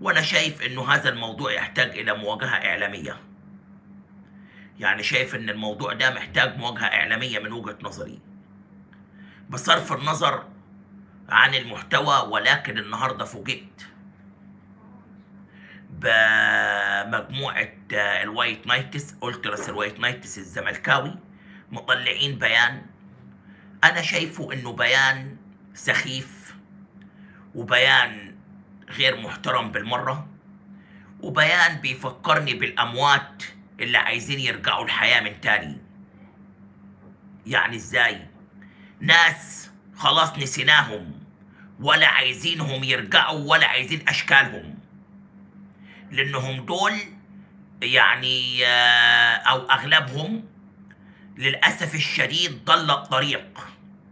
وانا شايف انه هذا الموضوع يحتاج الى مواجهه اعلاميه يعني شايف ان الموضوع ده محتاج مواجهه اعلاميه من وجهه نظري بصرف النظر عن المحتوى ولكن النهارده فوجئت بمجموعه آه، الوايت نايتس التراس الوايت نايتس الزملكاوي مطلعين بيان انا شايفه انه بيان سخيف وبيان غير محترم بالمره وبيان بيفكرني بالاموات اللي عايزين يرجعوا الحياه من تاني يعني ازاي ناس خلاص نسيناهم ولا عايزينهم يرجعوا ولا عايزين اشكالهم لانهم دول يعني آه، او اغلبهم للاسف الشديد ضل الطريق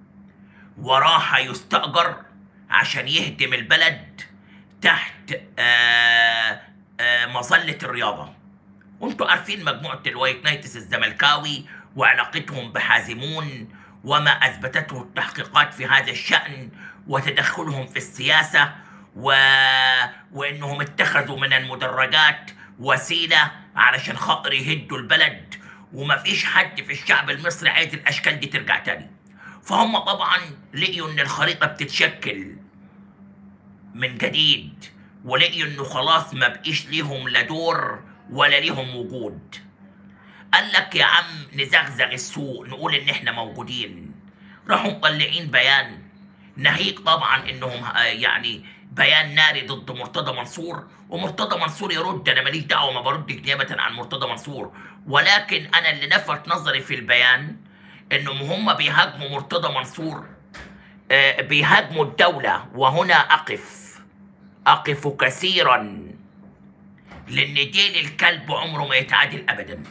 وراح يستأجر عشان يهدم البلد تحت آه، آه، مظلة الرياضة وانتوا عارفين مجموعة الوايت نايتس الزملكاوي وعلاقتهم بحازمون وما أثبتته التحقيقات في هذا الشأن وتدخلهم في السياسة و... وإنهم اتخذوا من المدرجات وسيلة علشان خاطر يهدوا البلد وما فيش حد في الشعب المصري عايز الأشكال دي ترجع تاني فهم طبعا لقيوا إن الخريطة بتتشكل من جديد ولقيوا انه خلاص ما بقيش ليهم لا دور ولا ليهم وجود قال لك يا عم نزغزغ السوق نقول ان احنا موجودين راحوا مطلعين بيان ناهيك طبعا انهم آه، يعني بيان ناري ضد مرتضى منصور ومرتضى منصور يرد انا ماليش دعوه ما بردش نيابه عن مرتضى منصور ولكن انا اللي لفت نظري في البيان انهم هم بيهاجموا مرتضى منصور آه، بيهاجموا الدوله وهنا اقف أقف كثيرا لأن دين الكلب عمره ما يتعادل أبدا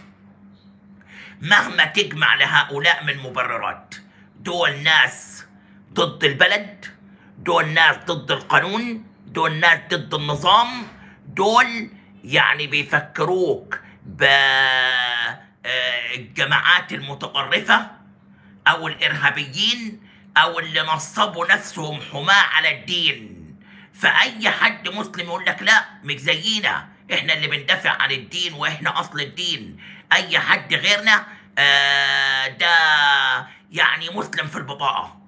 مهما تجمع لهؤلاء من مبررات دول ناس ضد البلد دول ناس ضد القانون دول ناس ضد النظام دول يعني بيفكروك بالجماعات المتطرفة أو الإرهابيين أو اللي نصبوا نفسهم حماة على الدين فأي حد مسلم يقول لك لا مش زينا احنا اللي بندافع عن الدين واحنا أصل الدين أي حد غيرنا آه ده يعني مسلم في البطاقة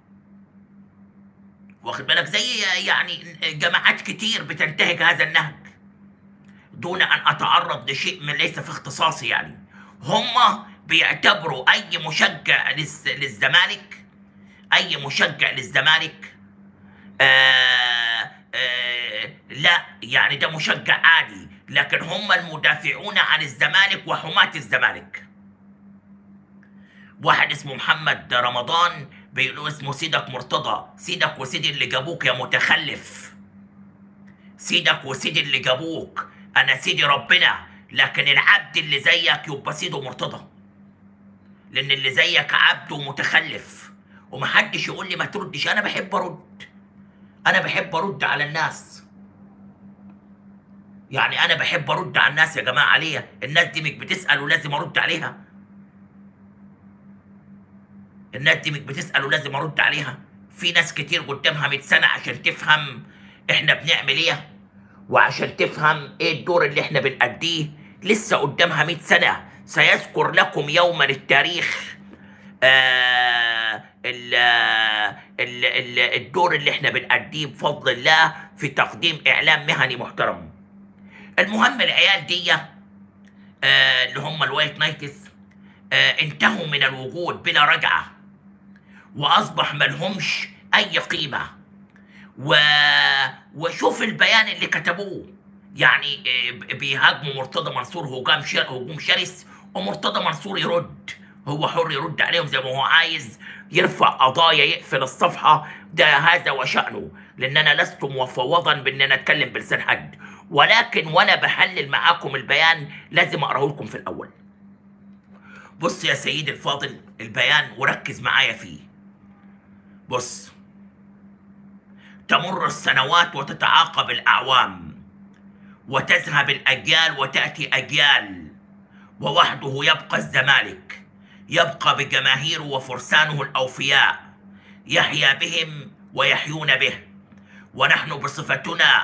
واخد بالك زي يعني جماعات كتير بتنتهج هذا النهج دون ان اتعرض لشيء من ليس في اختصاصي يعني هم بيعتبروا اي مشجع للز- للزمالك اي مشجع للزمالك آه آه لا يعني ده مشجع عادي لكن هم المدافعون عن الزمالك وحماة الزمالك واحد اسمه محمد رمضان بيقولوا اسمه سيدك مرتضى سيدك وسيدي اللي جابوك يا متخلف سيدك وسيدي اللي جابوك انا سيدي ربنا لكن العبد اللي زيك يبقى سيده مرتضى لان اللي زيك عبد ومتخلف ومحدش يقول لي ما تردش انا بحب ارد انا بحب ارد على الناس يعني انا بحب ارد على الناس يا جماعه ليه الناس دي مش بتسال ولازم ارد عليها الناس دي مش بتسال ولازم ارد عليها في ناس كتير قدامها 100 سنه عشان تفهم احنا بنعمل ايه وعشان تفهم ايه الدور اللي احنا بنأديه لسه قدامها 100 سنه سيذكر لكم يوما التاريخ آه ال ال ال الدور اللي احنا بنأديه بفضل الله في تقديم اعلام مهني محترم المهم العيال دي آه اللي هم الوايت نايتس آه انتهوا من الوجود بلا رجعه واصبح ملهمش اي قيمه و... وشوف البيان اللي كتبوه يعني آه، بيهاجموا مرتضى منصور هجوم شر... هجوم شرس ومرتضى منصور يرد هو حر يرد عليهم زي ما هو عايز يرفع قضايا يقفل الصفحة ده هذا وشأنه لأن أنا لست مفوضا بأن أنا أتكلم بلسان حد ولكن وأنا بحلل معاكم البيان لازم أقراه لكم في الأول بص يا سيدي الفاضل البيان وركز معايا فيه بص تمر السنوات وتتعاقب الأعوام وتذهب الأجيال وتأتي أجيال ووحده يبقى الزمالك يبقى بجماهيره وفرسانه الأوفياء يحيا بهم ويحيون به ونحن بصفتنا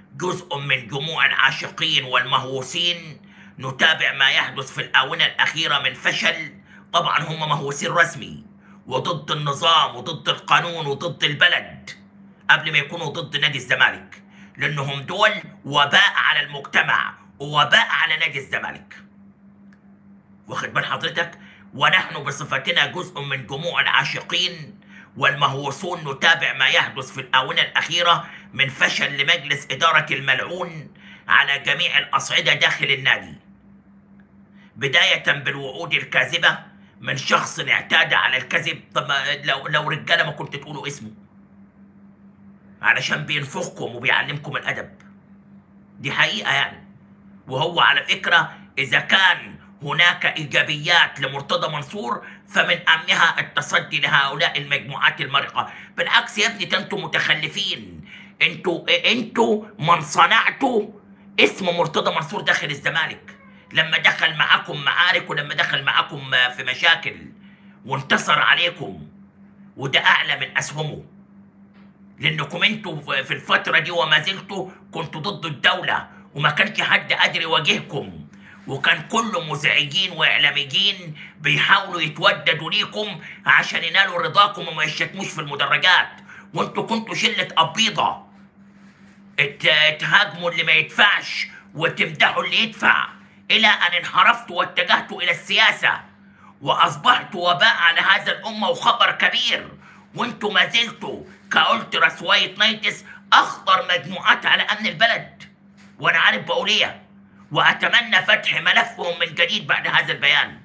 جزء من جموع العاشقين والمهووسين نتابع ما يحدث في الآونة الأخيرة من فشل طبعا هم مهووسين رسمي وضد النظام وضد القانون وضد البلد قبل ما يكونوا ضد نادي الزمالك لأنهم دول وباء على المجتمع ووباء على نادي الزمالك واخد بال حضرتك ونحن بصفتنا جزء من جموع العاشقين والمهووسون نتابع ما يحدث في الآونة الأخيرة من فشل لمجلس إدارة الملعون على جميع الأصعدة داخل النادي بداية بالوعود الكاذبة من شخص اعتاد على الكذب طب ما لو لو رجاله ما كنت تقولوا اسمه علشان بينفخكم وبيعلمكم الادب دي حقيقه يعني وهو على فكره اذا كان هناك ايجابيات لمرتضى منصور فمن امنها التصدي لهؤلاء المجموعات المرقه بالعكس يا ابني ده انتوا متخلفين انتوا انتوا من صنعتوا اسم مرتضى منصور داخل الزمالك لما دخل معاكم معارك ولما دخل معاكم في مشاكل وانتصر عليكم وده اعلى من اسهمه لانكم انتوا في الفتره دي وما زلتوا كنتوا ضد الدوله وما كانش حد قادر يواجهكم وكان كل مزعجين واعلاميين بيحاولوا يتوددوا ليكم عشان ينالوا رضاكم وما يشتموش في المدرجات وانتوا كنتوا شله ابيضه ات- تهاجموا اللي ما يدفعش وتمدحوا اللي يدفع الى ان انحرفتوا واتجهتوا الى السياسه واصبحت وباء على هذا الامه وخبر كبير وانتم ما زلتوا كالتراس وايت نايتس اخطر مجموعات على امن البلد وانا عارف بقول ايه واتمنى فتح ملفهم من جديد بعد هذا البيان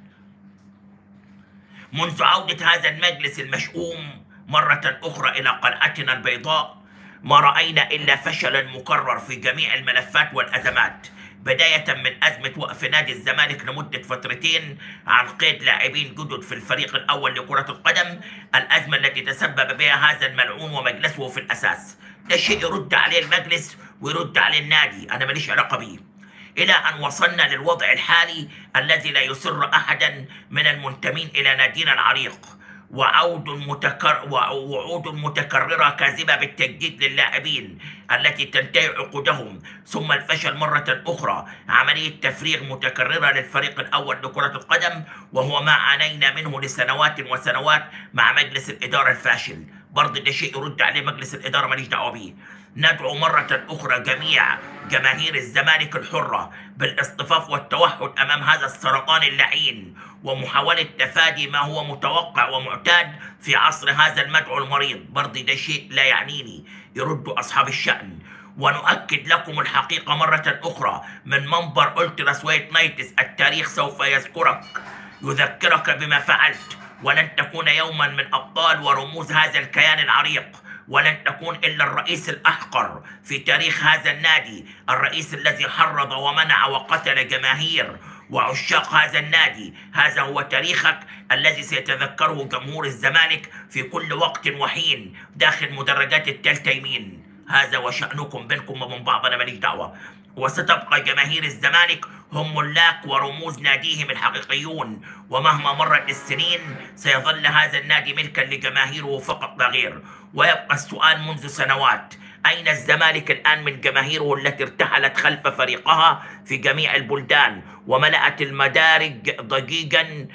منذ عودة هذا المجلس المشؤوم مرة أخرى إلى قلعتنا البيضاء ما رأينا إلا فشلا مكرر في جميع الملفات والأزمات بداية من أزمة وقف نادي الزمالك لمدة فترتين عن قيد لاعبين جدد في الفريق الأول لكرة القدم الأزمة التي تسبب بها هذا الملعون ومجلسه في الأساس ده شيء يرد عليه المجلس ويرد عليه النادي أنا ماليش علاقة بيه إلى أن وصلنا للوضع الحالي الذي لا يسر أحدا من المنتمين إلى نادينا العريق وعود متكر ووعود متكررة كاذبة بالتجديد للاعبين التي تنتهي عقودهم ثم الفشل مرة أخرى عملية تفريغ متكررة للفريق الأول لكرة القدم وهو ما عانينا منه لسنوات وسنوات مع مجلس الإدارة الفاشل برضه ده شيء يرد عليه مجلس الإدارة ماليش دعوة بيه ندعو مرة أخرى جميع جماهير الزمالك الحرة بالاصطفاف والتوحد أمام هذا السرطان اللعين ومحاولة تفادي ما هو متوقع ومعتاد في عصر هذا المدعو المريض برضه ده شيء لا يعنيني يرد أصحاب الشأن ونؤكد لكم الحقيقة مرة أخرى من منبر ألتراس وايت نايتس التاريخ سوف يذكرك يذكرك بما فعلت ولن تكون يوما من أبطال ورموز هذا الكيان العريق ولن تكون إلا الرئيس الأحقر في تاريخ هذا النادي الرئيس الذي حرض ومنع وقتل جماهير وعشاق هذا النادي هذا هو تاريخك الذي سيتذكره جمهور الزمالك في كل وقت وحين داخل مدرجات التالتة يمين هذا وشأنكم بينكم وبين بعض أنا ماليش دعوة وستبقى جماهير الزمالك هم ملاك ورموز ناديهم الحقيقيون ومهما مرت السنين سيظل هذا النادي ملكا لجماهيره فقط لا غير ويبقى السؤال منذ سنوات أين الزمالك الآن من جماهيره التي ارتحلت خلف فريقها في جميع البلدان وملأت المدارج ضجيجا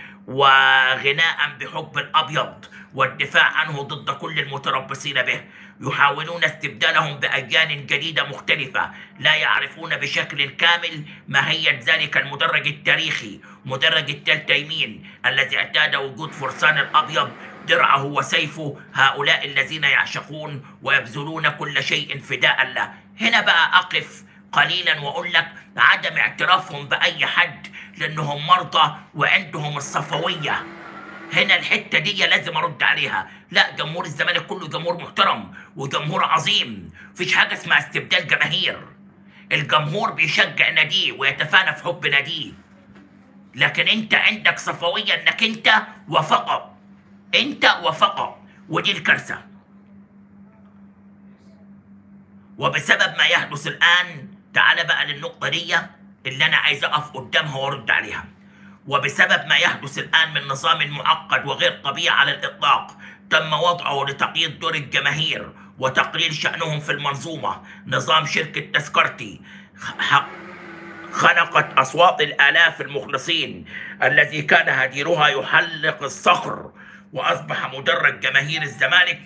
وغناء بحب الأبيض والدفاع عنه ضد كل المتربصين به يحاولون استبدالهم بأجيال جديدة مختلفة لا يعرفون بشكل كامل ماهية ذلك المدرج التاريخي مدرج التالتة يمين الذي اعتاد وجود فرسان الأبيض درعه وسيفه هؤلاء الذين يعشقون ويبذلون كل شيء فداء له هنا بقى أقف قليلا وأقول لك عدم اعترافهم بأي حد لأنهم مرضى وعندهم الصفوية هنا الحته دي لازم ارد عليها لا جمهور الزمالك كله جمهور محترم وجمهور عظيم مفيش حاجه اسمها استبدال جماهير الجمهور بيشجع ناديه ويتفانى في حب ناديه لكن انت عندك صفويه انك انت وفقط انت وفقط ودي الكارثه وبسبب ما يحدث الان تعال بقى للنقطه دي اللي انا عايز اقف قدامها وارد عليها وبسبب ما يحدث الآن من نظام معقد وغير طبيعي على الإطلاق تم وضعه لتقييد دور الجماهير وتقليل شأنهم في المنظومة نظام شركة تذكرتي خ- خنقت أصوات الآلاف المخلصين الذي كان هديرها يحلق الصخر وأصبح مدرج جماهير الزمالك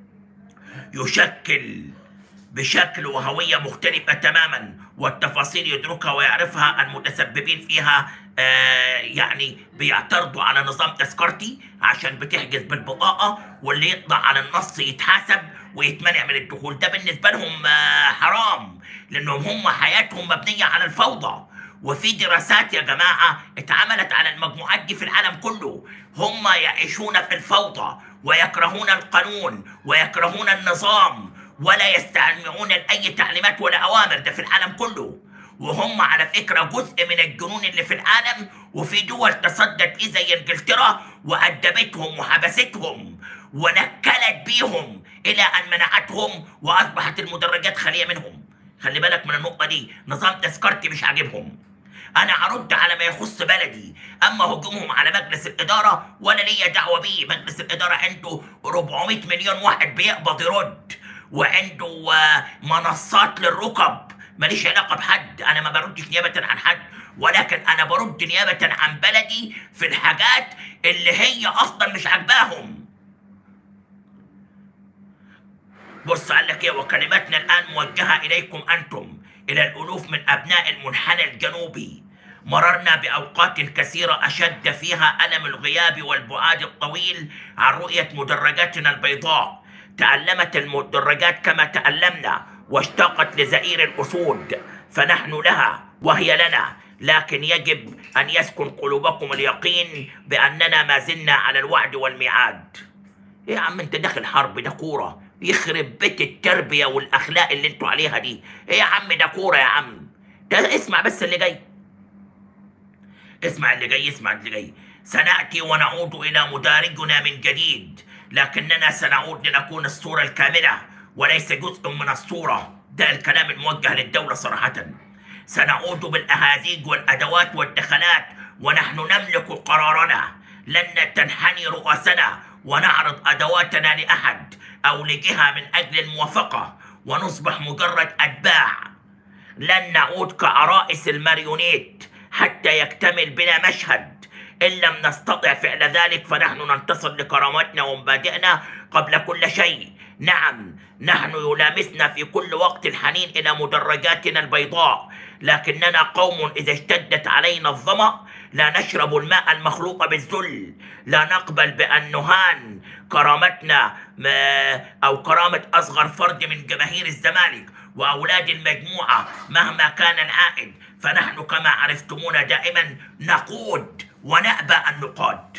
يشكل بشكل وهوية مختلفة تماما والتفاصيل يدركها ويعرفها المتسببين فيها آه يعني بيعترضوا على نظام تذكرتي عشان بتحجز بالبطاقة واللي يطلع على النص يتحاسب ويتمنع من الدخول ده بالنسبة لهم آه حرام لأنهم هم حياتهم مبنية على الفوضى وفي دراسات يا جماعة اتعملت على المجموعات دي في العالم كله هم يعيشون في الفوضى ويكرهون القانون ويكرهون النظام ولا يستمعون لأي تعليمات ولا أوامر ده في العالم كله وهم على فكرة جزء من الجنون اللي في العالم وفي دول تصدت ليه زي انجلترا وأدبتهم وحبستهم ونكلت بيهم إلى أن منعتهم وأصبحت المدرجات خالية منهم خلي بالك من النقطة دي نظام تذكرتي مش عاجبهم أنا أرد على ما يخص بلدي أما هجومهم على مجلس الإدارة ولا ليا دعوة بيه مجلس الإدارة عنده 400 مليون واحد بيقبض يرد وعنده آه، منصات للركب ماليش علاقة بحد أنا ما بردش نيابة عن حد ولكن أنا برد نيابة عن بلدي في الحاجات اللي هي أصلا مش عاجباهم بص قال لك ايه وكلماتنا الان موجهه اليكم انتم الى الالوف من ابناء المنحنى الجنوبي مررنا باوقات كثيره اشد فيها الم الغياب والبعاد الطويل عن رؤيه مدرجاتنا البيضاء تالمت المدرجات كما تالمنا واشتاقت لزئير الاسود فنحن لها وهي لنا لكن يجب ان يسكن قلوبكم اليقين باننا ما زلنا على الوعد والميعاد ايه يا عم انت داخل حرب ده كوره يخرب بيت التربيه والاخلاق اللي انتوا عليها دي ايه يا عم ده كوره يا عم ده اسمع بس اللي جاي اسمع اللي جاي اسمع اللي جاي سناتي ونعود الى مدارجنا من جديد لكننا سنعود لنكون الصوره الكامله وليس جزء من الصوره ده الكلام الموجه للدوله صراحه سنعود بالاهازيج والادوات والدخلات ونحن نملك قرارنا لن تنحني رؤوسنا ونعرض ادواتنا لاحد او لجهه من اجل الموافقه ونصبح مجرد اتباع لن نعود كعرائس الماريونيت حتى يكتمل بنا مشهد إن لم نستطع فعل ذلك فنحن ننتصر لكرامتنا ومبادئنا قبل كل شيء نعم نحن يلامسنا في كل وقت الحنين إلى مدرجاتنا البيضاء لكننا قوم إذا اشتدت علينا الظمأ لا نشرب الماء المخلوق بالذل لا نقبل بأن نهان كرامتنا ما- أو كرامة أصغر فرد من جماهير الزمالك وأولاد المجموعة مهما كان العائد فنحن كما عرفتمونا دائما نقود ونأبى أن نقاد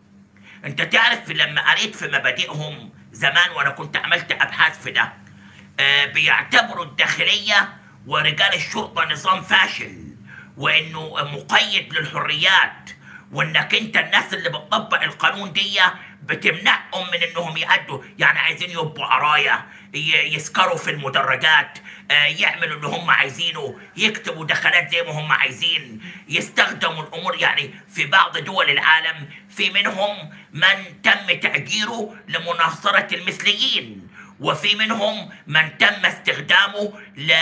انت تعرف لما قريت في مبادئهم زمان وانا كنت عملت ابحاث في ده آه بيعتبروا الداخليه ورجال الشرطه نظام فاشل وانه مقيد للحريات وانك انت الناس اللي بتطبق القانون دي بتمنعهم من انهم يأدوا يعني عايزين يبقوا عرايا ي- يسكروا في المدرجات آه، يعملوا اللي هم عايزينه يكتبوا دخلات زي ما هم عايزين يستخدموا الامور يعني في بعض دول العالم في منهم من تم تأجيره لمناصرة المثليين وفي منهم من تم استخدامه ل...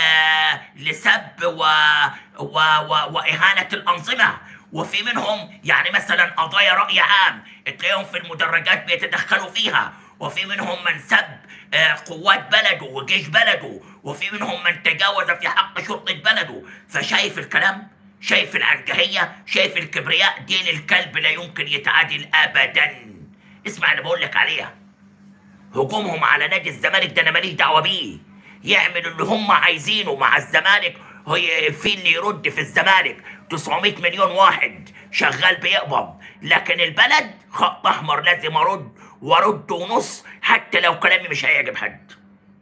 لسب و... و... و... وإهانة الأنظمة وفي منهم يعني مثلا قضايا رأي عام تلاقيهم في المدرجات بيتدخلوا فيها وفي منهم من سب آه، قوات بلده وجيش بلده وفي منهم من تجاوز في حق شرطة بلده فشايف الكلام شايف العنجهية شايف الكبرياء دين الكلب لا يمكن يتعادل أبدا اسمع اللي بقول لك عليها هجومهم على نادي الزمالك ده انا ماليش دعوه بيه يعملوا اللي هم عايزينه مع الزمالك هي في اللي يرد في الزمالك 900 مليون واحد شغال بيقبض لكن البلد خط احمر لازم ارد وارد ونص حتى لو كلامي مش هيعجب حد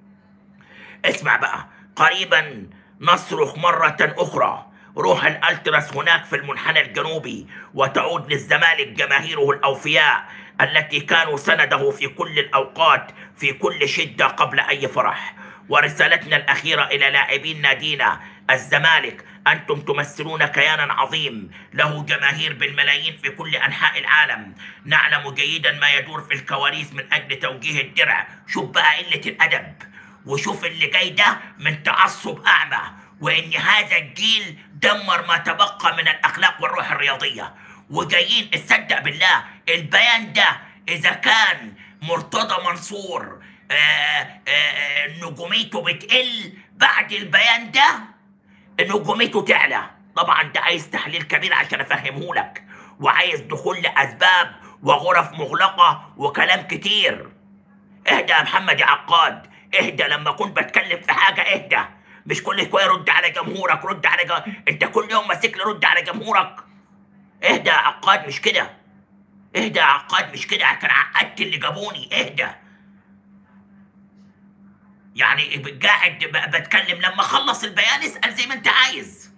اسمع بقى قريبا نصرخ مرة أخرى روح الألتراس هناك في المنحنى الجنوبي وتعود للزمالك جماهيره الأوفياء التي كانوا سنده في كل الأوقات في كل شدة قبل أي فرح ورسالتنا الأخيرة إلى لاعبين نادينا الزمالك أنتم تمثلون كيانا عظيم له جماهير بالملايين في كل أنحاء العالم نعلم جيدا ما يدور في الكواليس من أجل توجيه الدرع شوف بقى قلة الأدب وشوف اللي جاي ده من تعصب اعمى وان هذا الجيل دمر ما تبقى من الاخلاق والروح الرياضيه وجايين اصدق بالله البيان ده اذا كان مرتضى منصور آه، آه، نجوميته بتقل بعد البيان ده نجوميته تعلى طبعا ده عايز تحليل كبير عشان افهمه لك وعايز دخول لاسباب وغرف مغلقه وكلام كتير اهدى يا محمد يا عقاد اهدى لما كنت بتكلم في حاجه اهدى مش كل شويه رد على جمهورك رد على جم... انت كل يوم ماسك لي رد على جمهورك اهدى يا عقاد مش كده اهدى يا عقاد مش كده كان عقدت اللي جابوني اهدى يعني قاعد ب- بتكلم لما اخلص البيان اسال زي ما انت عايز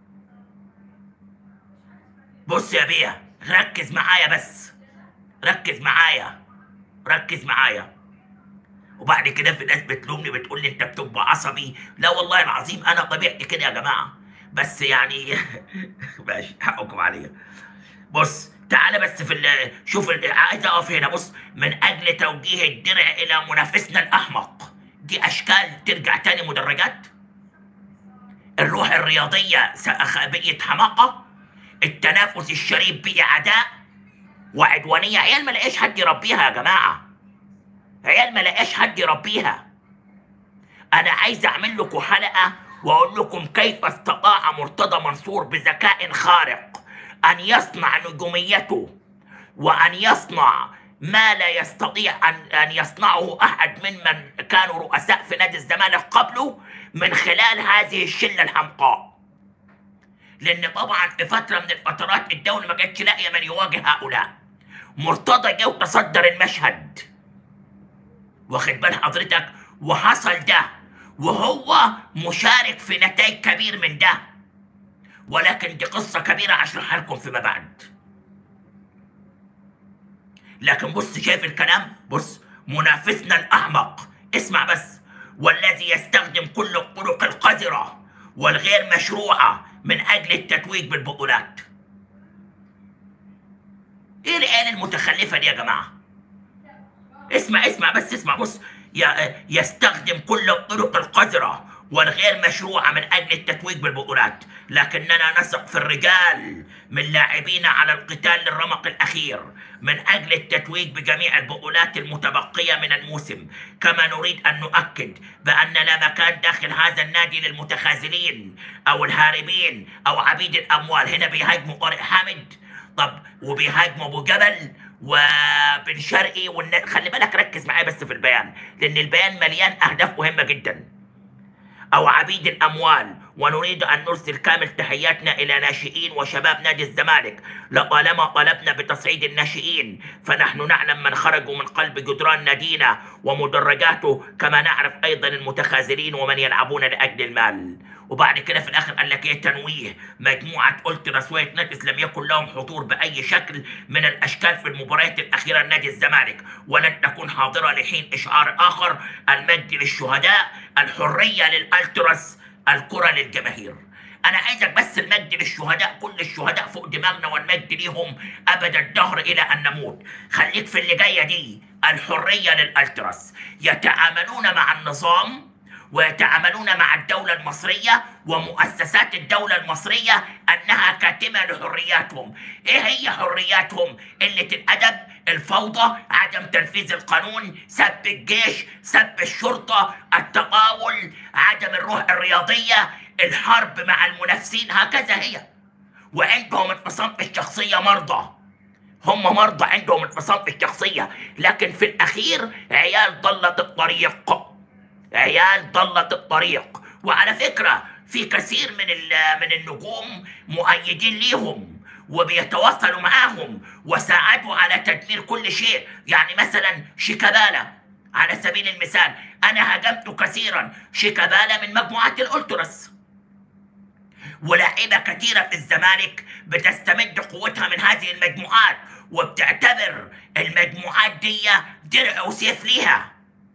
بص يا بيه ركز معايا بس ركز معايا ركز معايا وبعد كده في ناس بتلومني بتقول لي انت بتبقى عصبي لا والله العظيم انا طبيعتي كده يا جماعه بس يعني ماشي حقكم عليا بص تعالى بس في ال- شوف ال- عايز اقف هنا بص من اجل توجيه الدرع الى منافسنا الاحمق دي اشكال ترجع تاني مدرجات الروح الرياضيه س- أخ- بقيت حماقه التنافس الشريف بقي عداء وعدوانيه عيال ما لقاش حد يربيها يا جماعه عيال ما لقاش حد يربيها انا عايز اعمل لكم حلقه واقول لكم كيف استطاع مرتضى منصور بذكاء خارق ان يصنع نجوميته وان يصنع ما لا يستطيع ان ان يصنعه احد ممن كانوا رؤساء في نادي الزمالك قبله من خلال هذه الشله الحمقاء لان طبعا في فتره من الفترات الدوله ما كانتش لاقيه من يواجه هؤلاء مرتضى جه وتصدر المشهد واخد بال حضرتك وحصل ده وهو مشارك في نتائج كبير من ده ولكن دي قصة كبيرة أشرحها لكم فيما بعد لكن بص شايف الكلام بص منافسنا الأحمق اسمع بس والذي يستخدم كل الطرق القذرة والغير مشروعة من أجل التتويج بالبطولات ايه العيال المتخلفة دي يا جماعة اسمع اسمع بس اسمع بص ي- يستخدم كل الطرق القذرة والغير مشروعة من أجل التتويج بالبطولات لكننا نثق في الرجال من لاعبين على القتال للرمق الأخير من أجل التتويج بجميع البطولات المتبقية من الموسم كما نريد أن نؤكد بأن لا مكان داخل هذا النادي للمتخاذلين أو الهاربين أو عبيد الأموال هنا بيهاجموا طارق حامد طب وبيهاجموا ابو جبل وبن شرقي والن... خلي بالك ركز معايا بس في البيان لان البيان مليان اهداف مهمه جدا او عبيد الاموال ونريد ان نرسل كامل تحياتنا الى ناشئين وشباب نادي الزمالك لطالما طلبنا بتصعيد الناشئين فنحن نعلم من خرجوا من قلب جدران نادينا ومدرجاته كما نعرف ايضا المتخاذلين ومن يلعبون لاجل المال وبعد كده في الاخر قال لك ايه تنويه مجموعه الترا سويت نجس لم يكن لهم حضور باي شكل من الاشكال في المباريات الاخيره لنادي الزمالك ولن تكون حاضره لحين اشعار اخر المجد للشهداء الحريه للالتراس الكره للجماهير انا عايزك بس المجد للشهداء كل الشهداء فوق دماغنا والمجد ليهم ابد الدهر الى ان نموت خليك في اللي جايه دي الحريه للالتراس يتعاملون مع النظام ويتعاملون مع الدولة المصرية ومؤسسات الدولة المصرية أنها كاتمة لحرياتهم إيه هي حرياتهم؟ قلة الأدب الفوضى عدم تنفيذ القانون سب الجيش سب الشرطة التطاول عدم الروح الرياضية الحرب مع المنافسين هكذا هي وعندهم انفصام في الشخصية مرضى هم مرضى عندهم انفصام في الشخصية لكن في الأخير عيال ضلت الطريق عيال ضلت الطريق وعلى فكرة في كثير من ال- من النجوم مؤيدين ليهم وبيتواصلوا معاهم وساعدوا على تدمير كل شيء يعني مثلا شيكابالا على سبيل المثال انا هاجمت كثيرا شيكابالا من مجموعات الالتراس ولاعيبه كثيره في الزمالك بتستمد قوتها من هذه المجموعات وبتعتبر المجموعات دي درع وسيف ليها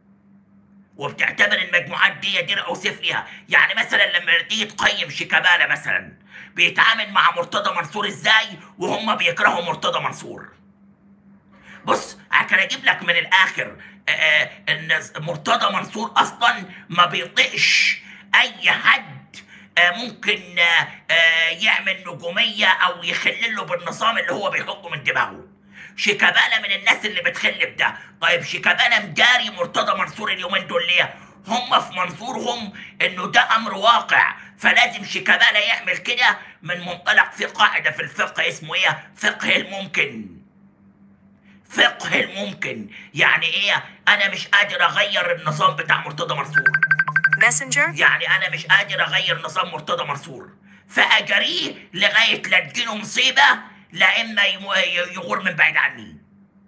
وبتعتبر المجموعات دي درع وسيف ليها يعني مثلا لما تيجي تقيم شيكابالا مثلا بيتعامل مع مرتضى منصور ازاي وهم بيكرهوا مرتضى منصور بص عشان اجيب لك من الاخر آه، ان مرتضى منصور اصلا ما بيطيقش اي حد آه، ممكن آه، آه، يعمل نجوميه او يخل له بالنظام اللي هو بيحطه من دماغه شيكابالا من الناس اللي بتخل بده طيب شيكابالا مجاري مرتضى منصور اليومين دول ليه هم في منظورهم انه ده امر واقع فلازم شيكابالا يعمل كده من منطلق في قاعده في الفقه اسمه ايه فقه الممكن فقه الممكن يعني ايه انا مش قادر اغير النظام بتاع مرتضى منصور Messenger, يعني انا مش قادر اغير نظام مرتضى منصور فاجريه لغايه لا تجيله مصيبه لا اما يمو- يغور من بعيد عني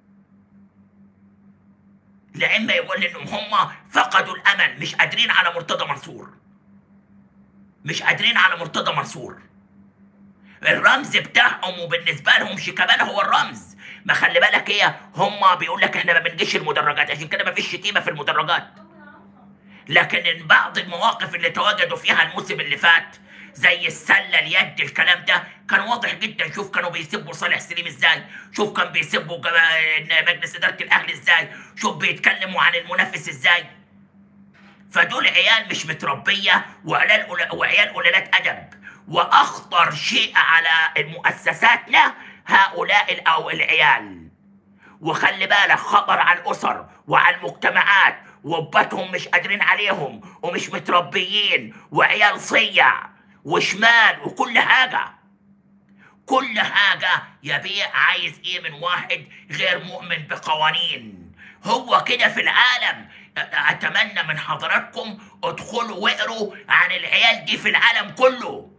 لا اما يقول انهم هم فقدوا الامل مش قادرين على مرتضى منصور مش قادرين على مرتضى منصور الرمز بتاعهم وبالنسبه لهم شيكابالا هو الرمز ما خلي بالك ايه هم بيقول لك احنا ما بنجيش المدرجات عشان كده ما فيش شتيمه في المدرجات لكن إن بعض المواقف اللي تواجدوا فيها الموسم اللي فات زي السله اليد الكلام ده كان واضح جدا شوف كانوا بيسبوا صالح سليم ازاي شوف كان بيسبوا جما- مجلس اداره الاهلي ازاي شوف بيتكلموا عن المنافس ازاي فدول عيال مش متربيه وعيال وعيال قلالات ادب واخطر شيء على مؤسساتنا هؤلاء ال- او العيال وخلي بالك خطر على الاسر وعلى المجتمعات واباتهم مش قادرين عليهم ومش متربيين وعيال صيع وشمال وكل حاجه كل حاجه يبيع عايز ايه من واحد غير مؤمن بقوانين هو كده في العالم اتمنى من حضراتكم ادخلوا واقروا عن العيال دي في العالم كله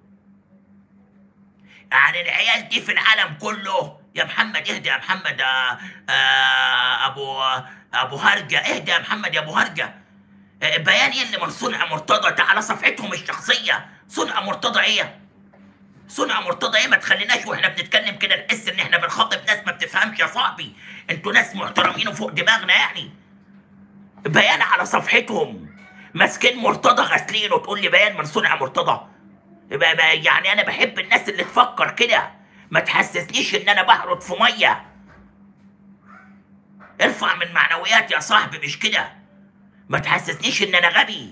عن العيال دي في العالم كله يا محمد اهدى يا محمد آه آه ابو ابو هرجه اهدى يا محمد يا ابو هرجه آه، بيان ايه اللي من صنع مرتضى ده على صفحتهم الشخصيه صنع مرتضى ايه صنع مرتضى ايه ما تخليناش واحنا بنتكلم كده نحس ان احنا بنخاطب ناس ما بتفهمش يا صاحبي انتوا ناس محترمين وفوق دماغنا يعني بيان على صفحتهم ماسكين مرتضى غاسلين وتقول لي بيان من صنع مرتضى يبقى ما- يعني انا بحب الناس اللي تفكر كده ما تحسسنيش ان انا بحرط في ميه ارفع من معنوياتي يا صاحبي مش كده ما تحسسنيش ان انا غبي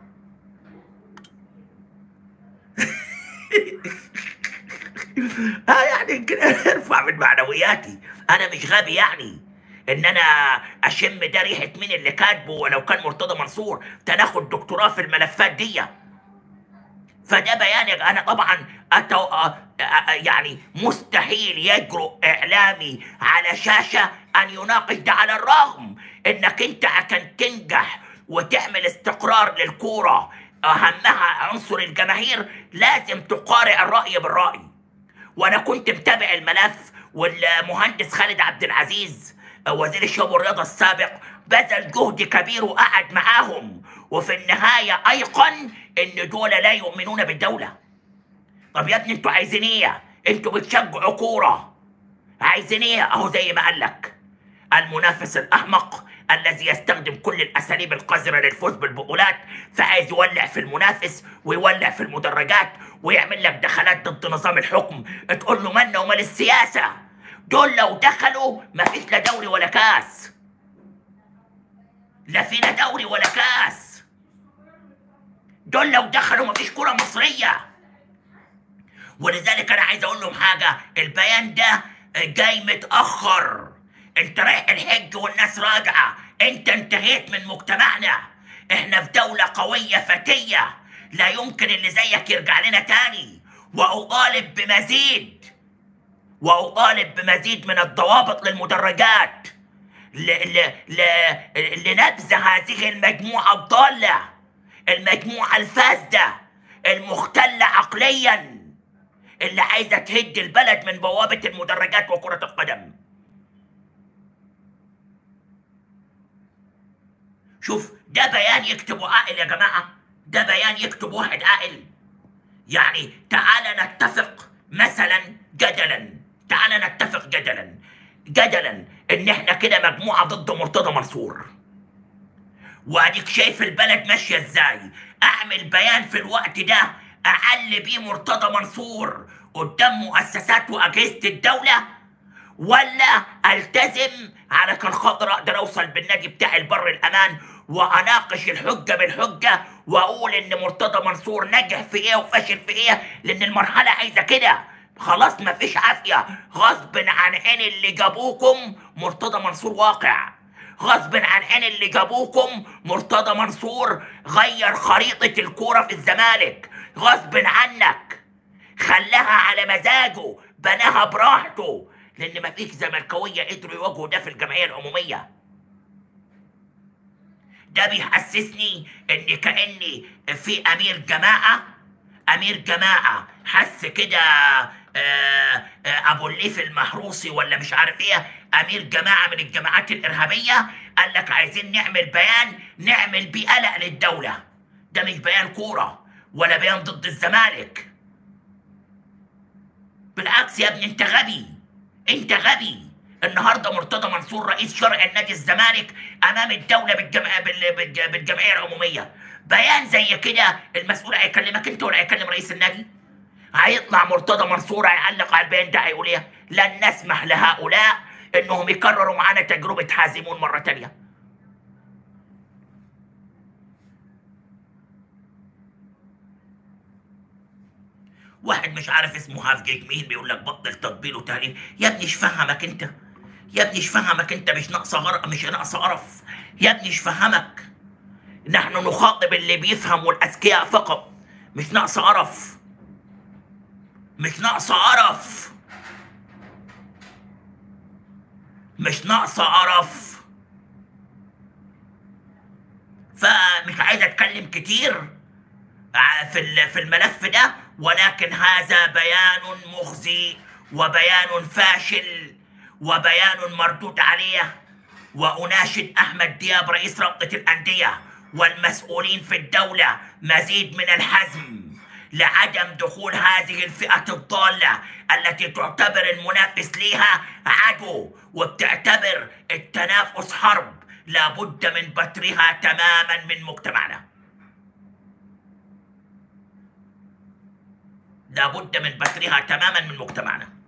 اه يعني كده ارفع من معنوياتي انا مش غبي يعني ان انا اشم ده ريحه مين اللي كاتبه ولو كان مرتضى منصور تناخد دكتوراه في الملفات دي فده بيان يا- انا طبعا أتو... أ- أ- يعني مستحيل يجرؤ اعلامي على شاشه ان يناقش ده على الرغم انك انت عشان تنجح وتعمل استقرار للكوره اهمها عنصر الجماهير لازم تقارع الراي بالراي وانا كنت متابع الملف والمهندس خالد عبد العزيز وزير الشباب والرياضه السابق بذل جهد كبير وقعد معاهم وفي النهايه ايقن ان دول لا يؤمنون بالدوله طب يا ابني انتوا عايزين ايه انتوا بتشجعوا كوره عايزين ايه اهو زي ما قال لك المنافس الاحمق الذي يستخدم كل الاساليب القذره للفوز بالبطولات فعايز يولع في المنافس ويولع في المدرجات ويعمل لك دخلات ضد نظام الحكم تقول له منا ومال السياسه دول لو دخلوا مفيش لا دوري ولا كاس لا فينا دوري ولا كاس دول لو دخلوا مفيش كرة مصرية ولذلك انا عايز اقول لهم حاجة البيان ده جاي متأخر انت رايح الحج والناس راجعة انت انتهيت من مجتمعنا احنا في دولة قوية فتية لا يمكن اللي زيك يرجع لنا تاني واطالب بمزيد واطالب بمزيد من الضوابط للمدرجات ل... ل... ل... لنبذ هذه المجموعة الضالة المجموعة الفاسدة المختلة عقليا اللي عايزة تهد البلد من بوابة المدرجات وكرة القدم شوف ده بيان يكتبه عاقل يا جماعة ده بيان يكتب واحد عاقل يعني تعال نتفق مثلا جدلا تعال نتفق جدلا جدلا ان احنا كده مجموعة ضد مرتضى منصور واديك شايف البلد ماشيه ازاي اعمل بيان في الوقت ده اعلي بيه مرتضى منصور قدام مؤسسات واجهزه الدوله ولا التزم علشان خاطر اقدر اوصل بالنادي بتاعي لبر الامان واناقش الحجه بالحجه واقول ان مرتضى منصور نجح في ايه وفشل في ايه لان المرحله عايزه كده خلاص مفيش عافيه غصب عن عين اللي جابوكم مرتضى منصور واقع غصب عن عين اللي جابوكم مرتضى منصور غير خريطه الكوره في الزمالك غصب عنك خلاها على مزاجه بناها براحته لان مفيش زملكاويه قدروا يواجهوا ده في الجمعيه العموميه ده بيحسسني ان كاني في امير جماعه امير جماعه حس كده آه، آه، ابو الليف المحروسي ولا مش عارف ايه امير جماعه من الجماعات الارهابيه قال لك عايزين نعمل بيان نعمل بيه قلق للدوله ده مش بيان كوره ولا بيان ضد الزمالك بالعكس يا ابني انت غبي انت غبي النهارده مرتضى منصور رئيس شرع النادي الزمالك امام الدوله بالجمع... بال... بالج- بالجمعيه العموميه بيان زي كده المسؤول هيكلمك انت ولا هيكلم رئيس النادي هيطلع مرتضى منصور هيعلق على البيان ده هيقول ايه لن نسمح لهؤلاء انهم يكرروا معانا تجربه حازمون مره تانيه واحد مش عارف اسمه هافجيج مين بيقول لك بطل تطبيل وتهليل يا ابني ايش فهمك انت يا ابني ايش فهمك انت مش ناقصه غرق مش ناقصه قرف يا ابني ايش فهمك نحن نخاطب اللي بيفهم والاذكياء فقط مش ناقصه قرف مش ناقصه قرف مش ناقصه قرف فمش عايز اتكلم كتير ع- في ال- في الملف ده ولكن هذا بيان مخزي وبيان فاشل وبيان مردود عليه واناشد احمد دياب رئيس رابطه الانديه والمسؤولين في الدوله مزيد من الحزم لعدم دخول هذه الفئه الضاله التي تعتبر المنافس ليها عدو وبتعتبر التنافس حرب لابد من بترها تماما من مجتمعنا لابد من بترها تماما من مجتمعنا